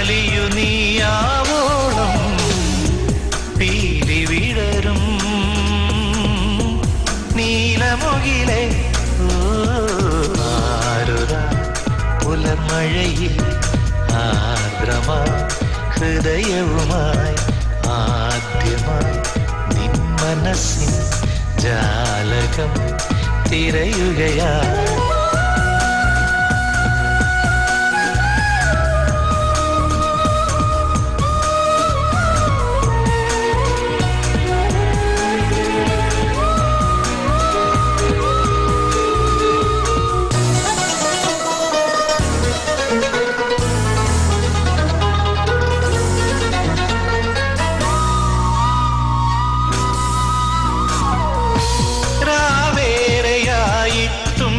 അലിയു നീയാവോളം പീലി വിടരും നീലമുകിലെ ആരുരാ പുലർമഴയിൽ ആർദ്രമാ ഹൃദയവുമായി ആദ്യമായി നിൻ മനസ്സിൻ ജാലകം തിരയുകയാ രാവേറെയായിട്ടും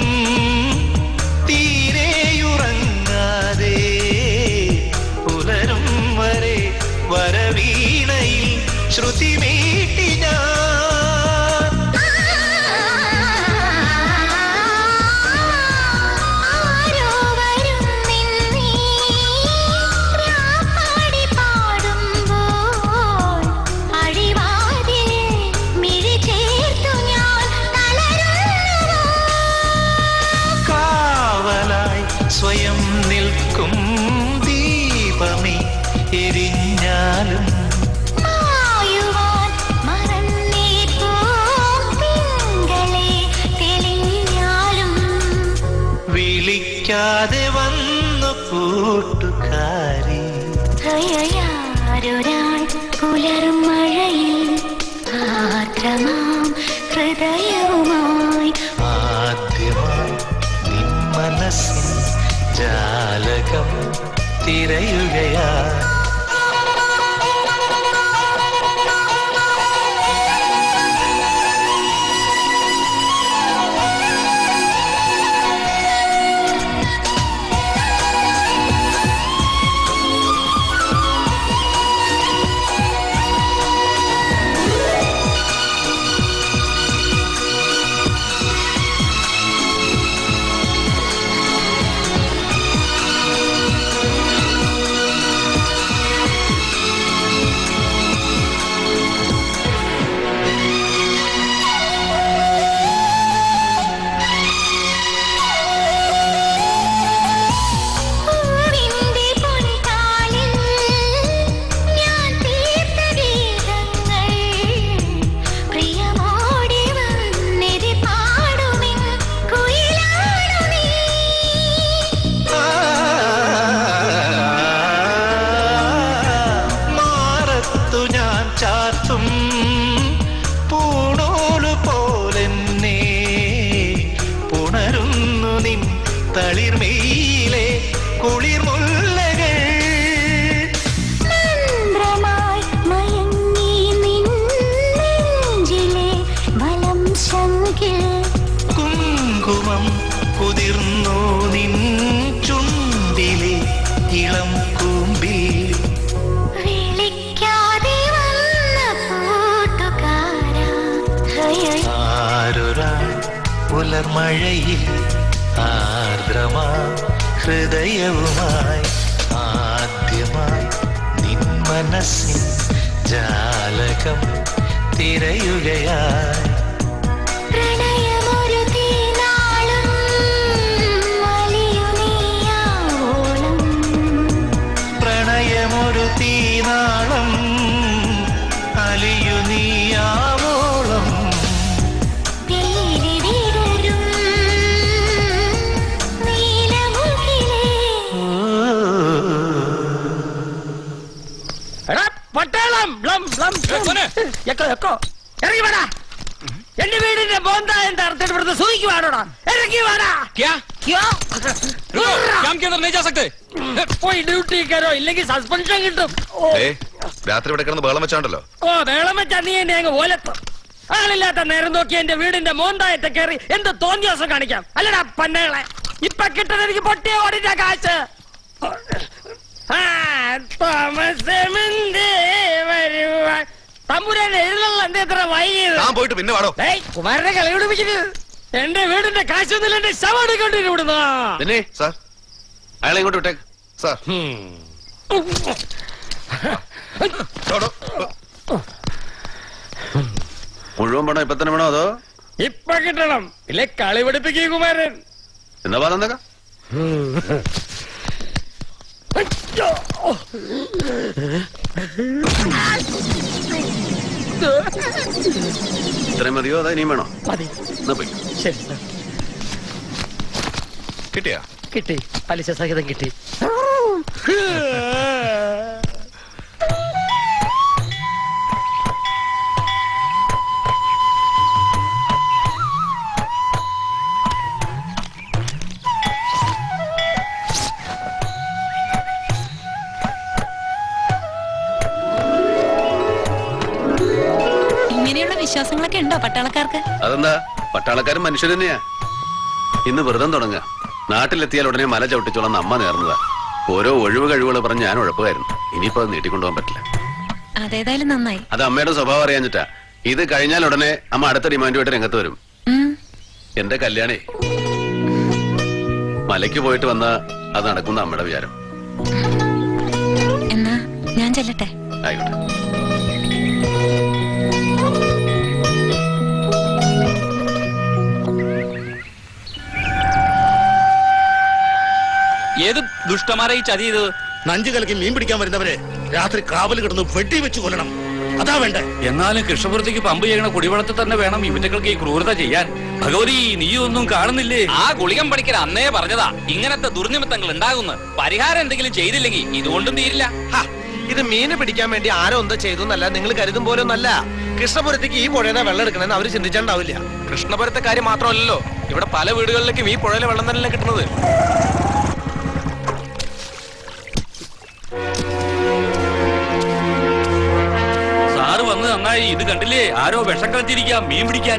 തീരെയുറങ്ങാതെ പുലരും വരെ വരവീണയിൽ ശ്രുതി മീട്ടി ഞാൻ ആരോ വരും നിന്നീ രാപ്പാടി പാടുമ്പോൾ അഴിവാതിൽ മിഴി ചേർത്തു ഞാൻ തളരുന്നു കാവലായി സ്വയം നിൽക്കും ദീപമേ എരിഞ്ഞാലും മായുവാൻ മറന്നേക്കൂ തിങ്കളെ തെളിഞ്ഞാലും വിളിക്കാതെ വന്നു കൂട്ടുകാരി ഹൃദയാരൊരാൾ പുലരും മഴയിൽ ആർദ്രമാം ഹൃദയവുമായി ആദ്യമായി നിൻ മനസ്സിൻ ജാലകം തിരയുകയാ പൂവിന്റെ പൊൻകാലിൽ ഞാൻ തീർത്ത ഗീതങ്ങൾ പ്രിയമോടെ വന്നെതി പാടുമിൻ കുയിലാണു നീ മാറത്തു ഞാൻ ചാത്തും പൂണോലു പോലെന്നെ പുണരുന്നു നിൻ തളിർമയിലെ കുളിർമുല്ലകൾ മന്ത്രമായി മയങ്ങി നിൻ നെഞ്ചിലെ വലം ശങ്കിൽ കുങ്കുമം കുതിർന്നു നിൻ ചുണ്ടിലെ ഇളം കൂമ്പിൽ വിളിക്കാതെ വന്ന കൂട്ടുകാരാ ഹയ ആരൊരാൾ പുലർമഴയിൽ ആർദ്രമാ ഹൃദയവുമായി ആദ്യമായി നിൻ മനസ്സിൻ ജാലകം തിരയുകയായി പ്രണയമൊരു തീനാളം വലിയു നീയാവോളം പ്രണയമൊരു തീനാളം അലിയു നീയാവോളം പീലി വിടരും നീലമുകിലേ എടാ പട്ടാളം ബ്ലം ബ്ലം ബ്ലം. എക്കോ എക്കോ ഇറങ്ങി വേടാ എന്റെ വീടിന്റെ ബോന്ത എന്താ അർത്ഥം ഇവിടുന്ന് സൂയിക്ക് വാടോടാ ഇറങ്ങി വാടാ क्या ക്യോ? रुको काम के अंदर नहीं जा सकते പോയി ഡ്യൂട്ടി കയറോ ഇല്ലെങ്കിൽ സസ്പെൻഷൻ കിട്ടും ഓ ഏ രാത്രി ഇവിടെ കിടന്ന് ബഹളം വെച്ചാണ്ടല്ലോ ഓ വേളം വെച്ചാ നീ എന്നെ അങ്ങ് ഓലത്തും ആളില്ലാത്ത നേരം നോക്കി എന്റെ വീടിന്റെ മോന്തായത്തെ കയറി എന്ത് തോന്നിയ ദിവസം കാണിക്കാം അല്ലടാ പന്നകളെ ഇപ്പൊ കിട്ടുന്ന എനിക്ക് പൊട്ടിയ ഓടിന്റെ കാശ് ആ, താമസമെന്തേ വരുവാൻ. തമ്പുരാൻ എഴുന്നള്ള എന്തേ എത്ര വൈകിയത് താൻ പോയിട്ട് പിന്നെ വാടോ ഏയ് കുമാരനെ കളി പിടിപ്പിക്കരുത് എന്റെ വീടിന്റെ കാശൊന്നുമില്ല എന്റെ ശവം എടുക്കൊണ്ടിരുന്നു ഇവിടുന്ന് പിന്നെ സാർ അയാളെ ഇങ്ങോട്ട് വിട്ടേക്ക് സാർ ചോടോ. മുഴുവൻ പണം ഇപ്പൊ തന്നെ വേണോ അതോ ഇപ്പൊ കിട്ടണം ഇല്ലേ കളി പഠിപ്പിക്കേ കുമാരൻ എന്നാ പാ തന്നേക്കാം അയ്യോ. ഇത്രയും മതിയോ അതോ ഇനിയും വേണോ മതി എന്നാ പോയി ശരി സർ കിട്ടിയാ കിട്ടി പലിശ സഹിതം കിട്ടി ഇങ്ങനെയുള്ള വിശ്വാസങ്ങളൊക്കെ ഉണ്ടോ പട്ടാളക്കാർക്ക് അതെന്താ പട്ടാളക്കാരൻ മനുഷ്യർ തന്നെയാ ഇന്ന് വ്രതം തുടങ്ങുക നാട്ടിലെത്തിയാൽ ഉടനെ മല ചവിട്ടിച്ചോളാം അമ്മ നേർന്നതാ ഓരോ ഒഴിവ് കഴിവുകൾ പറഞ്ഞ് ഞാൻ ഉഴപ്പുമായിരുന്നു ഇനിയിപ്പോ അത് നീട്ടിക്കൊണ്ടുപോകാൻ പറ്റില്ല അതേതായാലും നന്നായി അത് അമ്മയുടെ സ്വഭാവം അറിയാഞ്ഞിട്ടാ ഇത് കഴിഞ്ഞാൽ ഉടനെ അമ്മ അടുത്ത ഡിമാൻഡുമായിട്ട് രംഗത്ത് വരും ഉം. എന്റെ കല്യാണേ മലയ്ക്ക് പോയിട്ട് വന്ന അത് നടക്കുന്ന അമ്മയുടെ വിചാരം എന്നാ ഞാൻ ചെല്ലട്ടെ ആയിക്കോട്ടെ ഏത് ദുഷ്ടമാരെ ഈ ചതി ചെയ്തത് നഞ്ചു കലക്കി മീൻ പിടിക്കാൻ വരുന്നവരെ രാത്രി കാവൽ കിടന്ന് വെട്ടി വെച്ച് കൊല്ലണം അതാ വേണ്ടേ എന്നാലും കൃഷ്ണപുരത്തേക്ക് പമ്പ് ചെയ്യണ കുടിവെള്ളത്തിൽ തന്നെ വേണം ഇവറ്റകൾക്ക് ഈ ക്രൂരത ചെയ്യാൻ ഭഗവതി നീ ഒന്നും കാണുന്നില്ലേ ആ ഗുളികം പഠിക്കൽ അന്നേ പറഞ്ഞതാ ഇങ്ങനത്തെ ദുർനിമിത്തങ്ങൾ ഉണ്ടാകുന്നു പരിഹാരം എന്തെങ്കിലും ചെയ്തില്ലെങ്കിൽ ഇതുകൊണ്ടും തീരില്ല ഹ, ഇത് മീന് പിടിക്കാൻ വേണ്ടി ആരോ എന്തോ ചെയ്തു എന്നല്ല നിങ്ങൾ കരുതും പോലെ ഒന്നല്ല കൃഷ്ണപുരത്തേക്ക് ഈ പുഴയുടെ വെള്ളം എടുക്കണമെന്ന് അവര് ചിന്തിച്ചിട്ടുണ്ടാവില്ല കൃഷ്ണപുരത്തെ കാര്യം മാത്രമല്ലല്ലോ ഇവിടെ പല വീടുകളിലേക്കും ഈ പുഴയിലെ വെള്ളം തന്നെ കിട്ടുന്നത് സാറ് വന്ന് നന്നായി ഇത് കണ്ടില്ലേ ആരോ വിഷം കളച്ചിരിക്കാം മീൻ പിടിക്കാൻ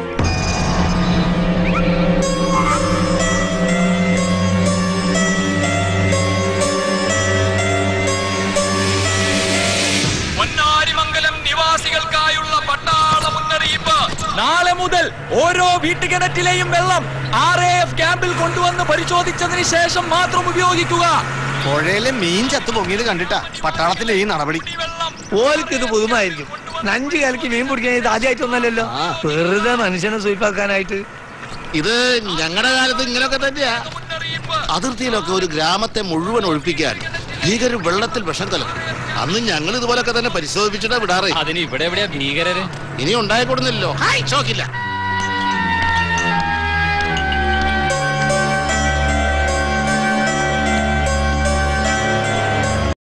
പൊന്നാരിമംഗലം നിവാസികൾക്കായുള്ള പട്ടാള മുന്നറിയിപ്പ് നാളെ മുതൽ ഓരോ വീട്ടുകിണറ്റിലെയും വെള്ളം ആർ എഫ് ക്യാമ്പിൽ കൊണ്ടുവന്ന് പരിശോധിച്ചതിന് ശേഷം മാത്രം ഉപയോഗിക്കുക പുഴയിലെ മീൻ ചത്തു പൊങ്ങിയത് കണ്ടിട്ടാ പട്ടാളത്തിലെ ഈ നടപടി ഓൽക്ക് ഇത് പുതുമായിരിക്കും നഞ്ചു കലക്കി മീൻ പിടിക്കാൻ ഇത് ആദ്യമായിട്ടൊന്നല്ലല്ലോ വെറുതെ മനുഷ്യനെ സൂയിപ്പാക്കാനായിട്ട് ഇത് ഞങ്ങളുടെ കാലത്ത് ഇങ്ങനെയൊക്കെ തന്നെയാ അതിർത്തിയിലൊക്കെ ഒരു ഗ്രാമത്തെ മുഴുവൻ ഒഴിപ്പിക്കാൻ ഭീകരർ വെള്ളത്തിൽ വിഷം കലക്കും അന്ന് ഞങ്ങൾ ഇതുപോലൊക്കെ തന്നെ പരിശോധിച്ചിട്ടാ വിടാറ് അതിന് ഇവിടെ എവിടെയാ ഭീകരര് ഇനി ഉണ്ടായിക്കൊടുന്നില്ലല്ലോ ഹായ് ഷോക്കില്ല